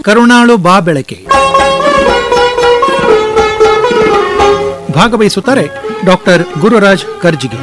ಕರುಣಾಳು ಬಾ ಬೆಳಕೆ ಭಾಗವಹಿಸುತ್ತಾರೆ ಡಾಕ್ಟರ್ ಗುರುರಾಜ್ ಕರ್ಜಿಗೆ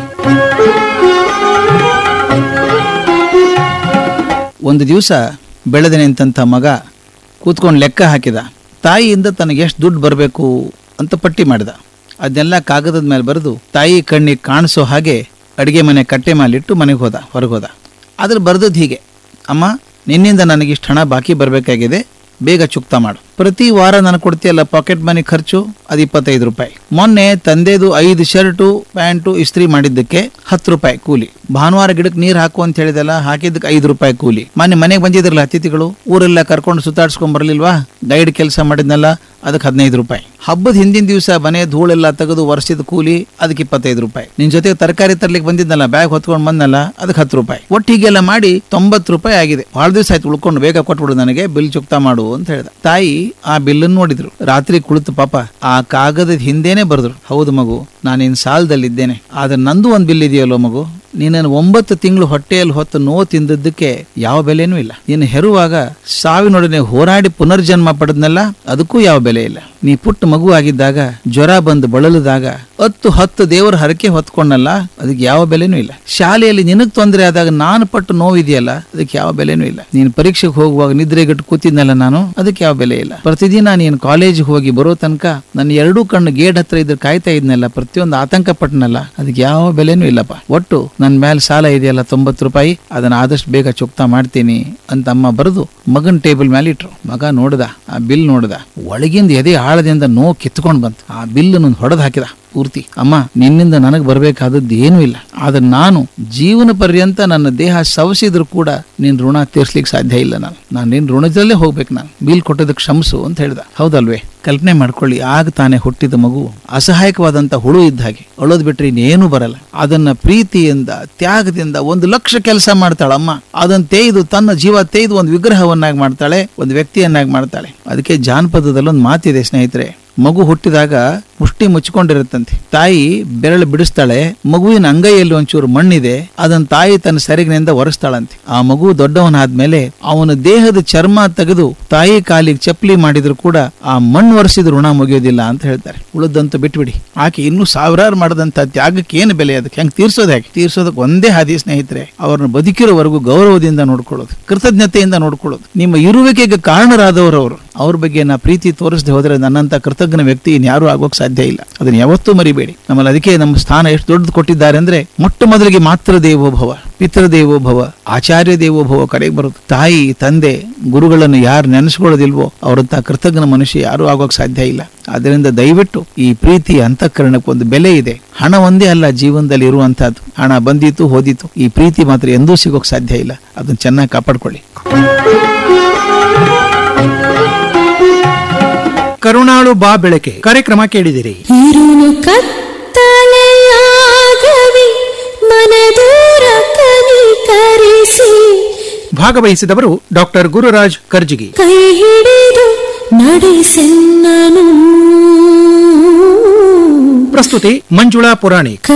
ಒಂದು ದಿವಸ ಬೆಳೆದ ನಿಂತಂಥ ಮಗ ಕೂತ್ಕೊಂಡು ಲೆಕ್ಕ ಹಾಕಿದ ತಾಯಿಯಿಂದ ತನಗೆ ಎಷ್ಟು ದುಡ್ಡು ಬರಬೇಕು ಅಂತ ಪಟ್ಟಿ ಮಾಡಿದ ಅದನ್ನೆಲ್ಲ ಕಾಗದದ ಮೇಲೆ ಬರೆದು ತಾಯಿ ಕಣ್ಣಿಗೆ ಕಾಣಿಸೋ ಹಾಗೆ ಅಡುಗೆ ಮನೆ ಕಟ್ಟೆ ಮೇಲಿಟ್ಟು ಮನೆಗೆ ಹೋದ ಹೊರಗೆ ಹೋದ ಅದ್ರ ಬರ್ದದ್ದು ಹೀಗೆ ಅಮ್ಮ ನಿನ್ನಿಂದ ನನಗಿಷ್ಟು ಹಣ ಬಾಕಿ ಬರಬೇಕಾಗಿದೆ ಬೇಗ ಚುಕ್ತಾ ಮಾಡು ಪ್ರತಿ ವಾರ ನನಗೆ ಕೊಡ್ತೀಯಲ್ಲ ಪಾಕೆಟ್ ಮನಿ ಖರ್ಚು ಅದು ಇಪ್ಪತ್ತೈದು ರೂಪಾಯಿ ಮೊನ್ನೆ ತಂದೆದು ಐದು ಶರ್ಟು ಪ್ಯಾಂಟು ಇಸ್ತ್ರಿ ಮಾಡಿದ್ದಕ್ಕೆ ಹತ್ತು ರೂಪಾಯಿ ಕೂಲಿ ಭಾನುವಾರ ಗಿಡಕ್ಕೆ ನೀರು ಹಾಕು ಅಂತ ಹೇಳಿದಲ್ಲ ಹಾಕಿದ್ದಕ್ಕೆ ಐದು ರೂಪಾಯಿ ಕೂಲಿ ಮೊನ್ನೆ ಮನೆಗೆ ಬಂದಿದ್ರಲ್ಲ ಅತಿಥಿಗಳು ಊರೆಲ್ಲ ಕರ್ಕೊಂಡು ಸುತ್ತಾಡ್ಸ್ಕೊಂಡ್ ಬರಲಿಲ್ವಾ ಗೈಡ್ ಕೆಲಸ ಮಾಡಿದ್ನಲ್ಲ ಅದಕ್ಕೆ ಹದಿನೈದು ರೂಪಾಯಿ ಹಬ್ಬದ ಹಿಂದಿನ ದಿವಸ ಮನೆ ಧೂಳೆಲ್ಲ ತೆಗೆದು ವರ್ಷದ ಕೂಲಿ ಅದಕ್ಕೆ ಇಪ್ಪತ್ತೈದು ರೂಪಾಯಿ ನಿನ್ ಜೊತೆ ತರಕಾರಿ ತರ್ಲಿಕ್ಕೆ ಬಂದಿದ್ನಲ್ಲ ಬ್ಯಾಗ್ ಹೊತ್ಕೊಂಡು ಬಂದಲ್ಲ ಅದಕ್ಕೆ ಹತ್ತು ರೂಪಾಯಿ ಒಟ್ಟಿಗೆಲ್ಲ ಮಾಡಿ ತೊಂಬತ್ತು ರೂಪಾಯಿ ಆಗಿದೆ ಬಹಳ ದಿವಸ ಆಯ್ತು ಉಳ್ಕೊಂಡು ಬೇಗ ಕೊಟ್ಬಿಡು ನನಗೆ ಬಿಲ್ ಚುಕ್ತಾ ಮಾಡು ಅಂತ ಹೇಳ್ದ ತಾಯಿ ಆ ಬಿಲ್ಲನ್ನು ನೋಡಿದ್ರು ರಾತ್ರಿ ಕುಳಿತು ಪಾಪ ಆ ಕಾಗದದ ಹಿಂದೆನೆ ಬರೆದ್ರು ಹೌದು ಮಗು ನಾನಿನ್ ಸಾಲದಲ್ಲಿದ್ದೇನೆ ಆದ್ರೆ ನಂದು ಒಂದು ಬಿಲ್ ಇದೆಯಲ್ಲೋ ಮಗು ನೀನನ್ನು ಒಂಬತ್ತು ತಿಂಗಳು ಹೊಟ್ಟೆಯಲ್ಲಿ ಹೊತ್ತು ನೋವು ತಿಂದದ್ದಕ್ಕೆ ಯಾವ ಬೆಲೆನೂ ಇಲ್ಲ ನೀನು ಹೆರುವಾಗ ಸಾವಿನೊಡನೆ ಹೋರಾಡಿ ಪುನರ್ಜನ್ಮ ಪಡೆದ್ನಲ್ಲ ಅದಕ್ಕೂ ಯಾವ ಬೆಲೆ ಇಲ್ಲ ನೀ ಪುಟ್ಟ ಮಗು ಆಗಿದ್ದಾಗ ಜ್ವರ ಬಂದು ಬಳಲಿದಾಗ ಹತ್ತು ಹತ್ತು ದೇವರ ಹರಕೆ ಹೊತ್ಕೊಂಡಲ್ಲ ಅದಕ್ಕೆ ಯಾವ ಬೆಲೆನೂ ಇಲ್ಲ ಶಾಲೆಯಲ್ಲಿ ನಿನಗ್ ತೊಂದರೆ ಆದಾಗ ನಾನು ಪಟ್ಟು ನೋವಿದೆಯಲ್ಲ ಅದಕ್ಕೆ ಯಾವ ಬೆಲೆನೂ ಇಲ್ಲ ನೀನು ಪರೀಕ್ಷೆಗೆ ಹೋಗುವಾಗ ನಿದ್ರೆಗೆಟ್ಟು ಕೂತಿದ್ನಲ್ಲ ನಾನು ಅದಕ್ಕೆ ಯಾವ ಬೆಲೆ ಇಲ್ಲ ಪ್ರತಿದಿನ ನೀನು ಕಾಲೇಜಿಗೆ ಹೋಗಿ ಬರೋ ತನಕ ನನ್ನ ಎರಡೂ ಕಣ್ಣು ಗೇಟ್ ಹತ್ರ ಇದ್ರೆ ಕಾಯ್ತಾ ಇದ್ನಲ್ಲ ಪ್ರತಿಯೊಂದು ಆತಂಕ ಪಟ್ಟನಲ್ಲ ಅದಕ್ಕೆ ಯಾವ ಬೆಲೆನೂ ಇಲ್ಲಪ್ಪ ಒಟ್ಟು ನನ್ನ ಮೇಲೆ ಸಾಲ ಇದೆಯಲ್ಲ ತೊಂಬತ್ತು ರೂಪಾಯಿ ಅದನ್ನ ಆದಷ್ಟು ಬೇಗ ಚುಕ್ತಾ ಮಾಡ್ತೀನಿ ಅಂತ ಅಮ್ಮ ಬರೆದು ಮಗನ್ ಟೇಬಲ್ ಮೇಲೆ ಇಟ್ರು ಮಗ ನೋಡ್ದ ಆ ಬಿಲ್ ನೋಡ್ದ ಒಳಗಿಂದ ಎದೆ ಆಳದಿಂದ ನೋ ಕಿತ್ಕೊಂಡ್ ಬಂತು ಆ ಬಿಲ್ ಹೊಡೆದು ಹಾಕಿದ ಪೂರ್ತಿ ಅಮ್ಮ ನಿನ್ನಿಂದ ನನಗೆ ಬರಬೇಕಾದದ್ದು ಏನೂ ಇಲ್ಲ ಆದ್ರೆ ನಾನು ಜೀವನ ಪರ್ಯಂತ ನನ್ನ ದೇಹ ಸವಸಿದ್ರು ಕೂಡ ನಿನ್ ಋಣ ತೀರ್ಸ್ಲಿಕ್ಕೆ ಸಾಧ್ಯ ಇಲ್ಲ ನಾನು ನಾನು ನಿನ್ ಋಣದಲ್ಲೇ ಹೋಗ್ಬೇಕು ನಾನು ಬಿಲ್ ಕೊಟ್ಟದಕ್ಕೆ ಕ್ಷಮಿಸು ಅಂತ ಹೇಳ್ದ ಹೌದಲ್ವೇ ಕಲ್ಪನೆ ಮಾಡ್ಕೊಳ್ಳಿ ಆಗ ತಾನೇ ಹುಟ್ಟಿದ ಮಗು ಅಸಹಾಯಕವಾದಂತ ಹುಳು ಇದ್ದ ಹಾಗೆ ಅಳೋದ್ ಬಿಟ್ರೆ ಇನ್ನೇನು ಬರಲ್ಲ ಅದನ್ನ ಪ್ರೀತಿಯಿಂದ ತ್ಯಾಗದಿಂದ ಒಂದು ಲಕ್ಷ ಕೆಲಸ ಮಾಡ್ತಾಳಮ್ಮ ಅದನ್ನ ತೇಯ್ದು ತನ್ನ ಜೀವ ತೇಯ್ದು ಒಂದು ವಿಗ್ರಹವನ್ನಾಗಿ ಮಾಡ್ತಾಳೆ ಒಂದು ವ್ಯಕ್ತಿಯನ್ನಾಗಿ ಮಾಡ್ತಾಳೆ ಅದಕ್ಕೆ ಜಾನಪದದಲ್ಲಿ ಒಂದು ಮಾತಿದೆ ಸ್ನೇಹಿತರೆ ಮಗು ಹುಟ್ಟಿದಾಗ ಮುಷ್ಟಿ ಮುಚ್ಕೊಂಡಿರುತ್ತಂತೆ ತಾಯಿ ಬೆರಳು ಬಿಡಿಸ್ತಾಳೆ ಮಗುವಿನ ಅಂಗೈಯಲ್ಲಿ ಒಂಚೂರು ಮಣ್ಣಿದೆ ಅದನ್ನ ತಾಯಿ ತನ್ನ ಸೆರಗಿನಿಂದ ಒರೆಸ್ತಾಳಂತೆ ಆ ಮಗು ದೊಡ್ಡವನಾದ್ಮೇಲೆ ಅವನ ದೇಹದ ಚರ್ಮ ತೆಗೆದು ತಾಯಿ ಕಾಲಿಗೆ ಚಪ್ಪಲಿ ಮಾಡಿದ್ರು ಕೂಡ ಆ ಮಣ್ಣು ಒರೆಸಿದ ಋಣ ಮುಗಿಯೋದಿಲ್ಲ ಅಂತ ಹೇಳ್ತಾರೆ ಉಳಿದಂತೂ ಬಿಟ್ಬಿಡಿ ಆಕೆ ಇನ್ನೂ ಸಾವಿರಾರು ಮಾಡದಂತ ತ್ಯಾಗಕ್ಕೆ ಏನು ಬೆಲೆ ಅದಕ್ಕೆ ಹೆಂಗ್ ತೀರ್ಸೋದು ಹೇಗೆ ತೀರ್ಸೋದಕ್ಕೆ ಒಂದೇ ಹಾದಿ ಸ್ನೇಹಿತರೆ ಅವ್ರನ್ನ ಬದುಕಿರೋವರೆಗೂ ಗೌರವದಿಂದ ನೋಡ್ಕೊಳ್ಳೋದು ಕೃತಜ್ಞತೆಯಿಂದ ನೋಡ್ಕೊಳ್ಳೋದು ನಿಮ್ಮ ಇರುವಿಕೆಗೆ ಕಾರಣರಾದವರು ಅವರು ಅವ್ರ ಬಗ್ಗೆ ನಾ ಪ್ರೀತಿ ತೋರಿಸದೆ ಹೋದ್ರೆ ನನ್ನಂತ ಕೃತಜ್ಞ ವ್ಯಕ್ತಿ ಇನ್ಯಾರು ಆಗೋಕ್ ಸಾಧ್ಯ ಇಲ್ಲ ಅದನ್ನ ಯಾವತ್ತೂ ಮರಿಬೇಡಿ ನಮ್ಮಲ್ಲಿ ಅದಕ್ಕೆ ನಮ್ಮ ಸ್ಥಾನ ಎಷ್ಟು ದೊಡ್ಡದು ಕೊಟ್ಟಿದ್ದಾರೆ ಅಂದ್ರೆ ಮೊಟ್ಟ ಮೊದಲಿಗೆ ಮಾತೃ ದೇವೋಭವ ಪಿತೃ ದೇವೋಭವ ಆಚಾರ್ಯ ದೇವೋಭವ ಕಡೆಗೆ ಬರೋದು ತಾಯಿ ತಂದೆ ಗುರುಗಳನ್ನು ಯಾರು ನೆನೆಸ್ಕೊಳ್ಳೋದಿಲ್ವೋ ಅವರಂತ ಕೃತಜ್ಞ ಮನುಷ್ಯ ಯಾರು ಆಗೋಕ್ ಸಾಧ್ಯ ಇಲ್ಲ ಅದರಿಂದ ದಯವಿಟ್ಟು ಈ ಪ್ರೀತಿ ಅಂತಃಕರಣಕ್ಕೆ ಒಂದು ಬೆಲೆ ಇದೆ ಹಣ ಒಂದೇ ಅಲ್ಲ ಜೀವನದಲ್ಲಿ ಇರುವಂತಹದ್ದು ಹಣ ಬಂದಿತ್ತು ಹೋದಿತ್ತು ಈ ಪ್ರೀತಿ ಮಾತ್ರ ಎಂದೂ ಸಿಗೋಕ್ ಸಾಧ್ಯ ಇಲ್ಲ ಅದನ್ನ ಚೆನ್ನಾಗಿ ಕಾಪಾಡ್ಕೊಳ್ಳಿ ಕರುಣಾಳು ಬಾ ಬೆಳಕೆ ಕಾರ್ಯಕ್ರಮ ಕೇಳಿದಿರಿ ഇരുളു ಕತ್ತಲೆಯಾಗವಿ ಮನದೂರ ಕನಿಕರಿಸಿ ಭಾಗವಹಿಸಿದವರು ಡಾಕ್ಟರ್ ಗುರುರಾಜ್ ಕರ್ಜಿಗಿ ಕೈ ಹಿಡಿದು ನಡೆಸೆನ್ನನು ಪ್ರಸ್ತುತಿ ಮಂಜುಳಾ ಪುರಾಣಿಕ್